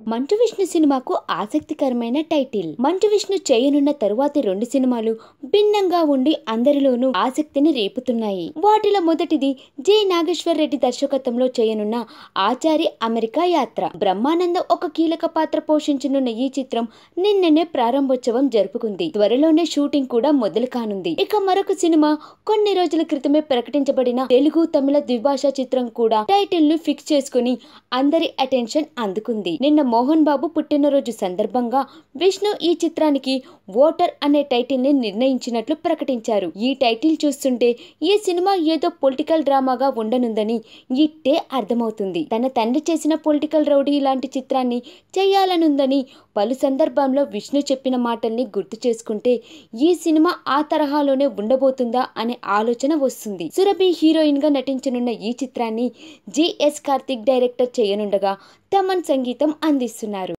మంచు విష్ణు సినిమాకు ఆసక్తికరమైన టైటిల్ మంచు విష్ణు చేయనున్న తరువాతి రెండు సినిమాలు భిన్నంగా ఉండి అందరిలోనూ ఆసక్తిని రేపుతున్నాయి వాటిలో మొదటిది జె నాగేశ్వర్ రెడ్డి దర్శకత్వంలో చేయనున్న ఆచారి అమెరికా యాత్ర బ్రహ్మానందం ఒక కీలక పాత్ర పోషించనున్న ఈ చిత్రం నిన్ననే ప్రారంభోత్సవం జరుపుకుంది త్వరలోనే షూటింగ్ కూడా మొదలు కానుంది ఇక మరొక సినిమా కొన్ని రోజుల క్రితమే ప్రకటించబడిన తెలుగు తమిళ ద్విభాషా చిత్రం కూడా టైటిల్ ను ఫిక్స్ చేసుకుని అందరి అటెన్షన్ అందుకుంది నిన్న మోహన్ బాబు పుట్టినరోజు సందర్భంగా విష్ణు ఈ చిత్రానికి ఓటర్ అనే టైటిల్ ని నిర్ణయించినట్లు ప్రకటించారు ఈ టైటిల్ చూస్తుంటే ఈ సినిమా ఏదో పొలిటికల్ డ్రామాగా ఉండనుందని ఇట్టే అర్థమవుతుంది తన తండ్రి చేసిన పొలిటికల్ రౌడీ లాంటి చిత్రాన్ని చేయాలనుందని పలు సందర్భంలో విష్ణు చెప్పిన మాటల్ని గుర్తు చేసుకుంటే ఈ సినిమా ఆ తరహాలోనే ఉండబోతుందా అనే ఆలోచన వస్తుంది సురభి హీరోయిన్ గా నటించనున్న ఈ చిత్రాన్ని జిఎస్ కార్తిక్ డైరెక్టర్ చేయనుండగా తమన్ సంగీతం అందిస్తున్నారు